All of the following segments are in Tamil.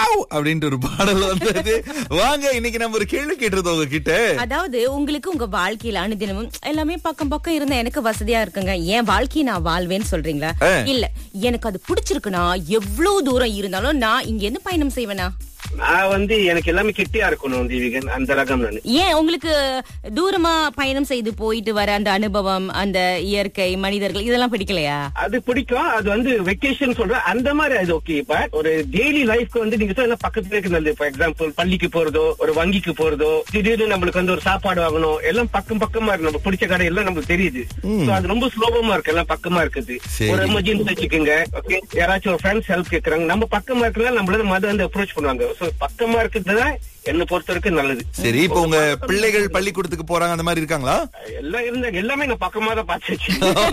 வாவ் அப்படின்ட்டு ஒரு பாடல் வந்தது வாங்க இன்னைக்கு நம்ம ஒரு கேள்வி கேட்டிருந்தோம் உங்ககிட்ட அதாவது உங்களுக்கு உங்க வாழ்க்கையில அனுதினமும் எல்லாமே பக்கம் பக்கம் இருந்தா எனக்கு வசதியா இருக்குங்க என் வாழ்க்கையை நான் வாழ்வேன்னு சொல்றீங்களா ஆ. இல்ல எனக்கு அது பிடிச்சிருக்குன்னா எவ்வளவு தூரம் இருந்தாலும் நான் இங்க இருந்து பயணம் செய்வேனா நான் வந்து எனக்கு எல்லாமே கெட்டியா இருக்கணும் தீவிகன் அந்த ரகம் நான் ஏன் உங்களுக்கு தூரமா பயணம் செய்து போயிட்டு வர அந்த அனுபவம் அந்த இயற்கை மனிதர்கள் இதெல்லாம் பிடிக்கலையா அது பிடிக்கும் அது வந்து வெக்கேஷன் சொல்ற அந்த மாதிரி அது ஓகே பட் ஒரு டெய்லி லைஃப்க்கு வந்து நீங்க சொன்ன பக்கத்துல இருக்கு நல்லது ஃபார் எக்ஸாம்பிள் பள்ளிக்கு போறதோ ஒரு வங்கிக்கு போறதோ திடீர்னு நம்மளுக்கு வந்து ஒரு சாப்பாடு வாங்கணும் எல்லாம் பக்கம் பக்கமா இருக்கு நம்ம பிடிச்ச கடை எல்லாம் நமக்கு தெரியுது So அது ரொம்ப சுலபமா இருக்கு எல்லாம் பக்கமா இருக்குது சரி. ஒரு எமர்ஜென்சி வச்சுக்கோங்க ஓகே யாராச்சும் ஒரு ஃப்ரெண்ட்ஸ் ஹெல்ப் கேக்குறாங்க நம்ம பக்கமா இருக்கிறதா நம்மள மத வந்து அப்ரோச் பண்ணுவாங்க சோ பக்கமா இருக்கிறதுதான் என்ன பொறுத்த வரைக்கும் நல்லது சரி இப்போ உங்க பிள்ளைகள் பள்ளிக்கூடத்துக்கு போறாங்க அந்த மாதிரி இருக்காங்களா எல்லாம் இருந்தாங்க எல்லாமே நான் பக்கமா தான் பார்த்தாச்சு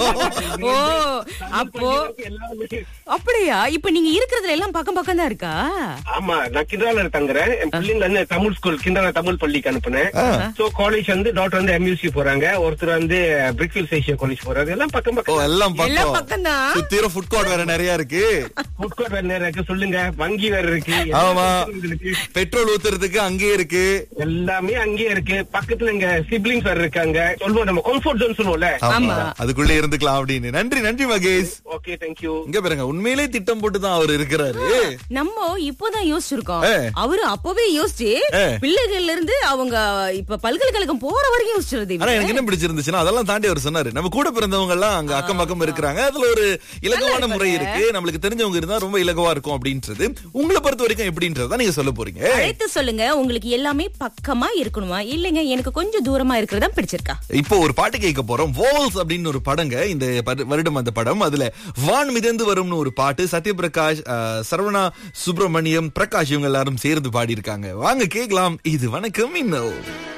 ஓ அப்போ எல்லாமே அப்படியா இப்ப நீங்க இருக்கிறதுல எல்லாம் பக்கம் பக்கம் தான் இருக்கா ஆமா நான் கிண்டால தங்குறேன் என் பிள்ளைங்க வந்து தமிழ் ஸ்கூல் கிண்டால தமிழ் பள்ளிக்கு அனுப்புனேன் சோ காலேஜ் வந்து டாக்டர் வந்து எம்யூசி போறாங்க ஒருத்தர் வந்து பிரிக்ஃபீல்ட் ஏஷியா காலேஜ் போறாங்க எல்லாம் பக்கம் ஓ பக்கம் எல்லாம் எல்லாம் பக்கம் பக்கம்தான். சுத்தீர ஃபுட் கோர்ட் வேற நிறைய இருக்கு ஃபுட் கோர்ட் வேற நேரம் இருக்கு சொல்லுங்க வங்கி வேற இருக்கு ஆமா எல்லாமே இருக்கு. பெட்ரோல் ஊத்துறதுக்கு அங்கேயே இருக்கு எல்லாமே அங்கேயே இருக்கு பக்கத்துல இங்க சிப்ளிங்ஸ் வேற இருக்காங்க சொல்லுவோம் நம்ம கம்ஃபர்ட் ஜோன் சொல்லுவோம்ல ஆமா அதுக்குள்ளே இருந்துக்கலாம் அப்படின்னு நன்றி நன்றி மகேஷ் ஓகே தேங்க்யூ இங்க பாருங்க உண்மையிலே திட்டம் போட்டு தான் அவர் இருக்கிறாரு நம்ம இப்போதான் யோசிச்சிருக்கோம் ஏ. அவரு அப்பவே யோசிச்சு ஏ. பிள்ளைகள்ல இருந்து அவங்க இப்ப பல்கலைக்கழகம் போற வரைக்கும் யோசிச்சிருது ஆனா எனக்கு என்ன பிடிச்சிருந்துச்சுன்னா அதெல்லாம் தாண்டி அவர் சொன்னாரு நம்ம கூட பிறந்தவங்க எல்லாம் அங்க அக்கம் பக்கம் இருக்கிறாங்க அதுல ஒரு இலகுவான முறை இருக்கு நம்மளுக்கு தெரிஞ்சவங்க இருந்தா ரொம்ப இலகுவா இருக்கும் அப்படின்றது உங்களை பொறுத்த வரைக்கும் எப்படின்றத நீங்க சொல்ல போறீங்க அழைத்து சொல்லுங்க உங்களுக்கு எல்லாமே பக்கமா இருக்கணுமா இல்லைங்க எனக்கு கொஞ்சம் தூரமா இருக்கிறதா பிடிச்சிருக்கா இப்போ ஒரு பாட்டு கேட்க போறோம் வோல்ஸ் அப்படின்னு ஒரு படங்க இந்த பரு- வருடம் அந்த படம் அதுல வான் மிதந்து வரும்னு ஒரு பாட்டு சத்யபிரகாஷ் அஹ், சரவணா சுப்பிரமணியம் பிரகாஷ் இவங்க எல்லாரும் சேர்ந்து பாடி இருக்காங்க வாங்க கேக்கலாம் இது வணக்கம் இன்னும்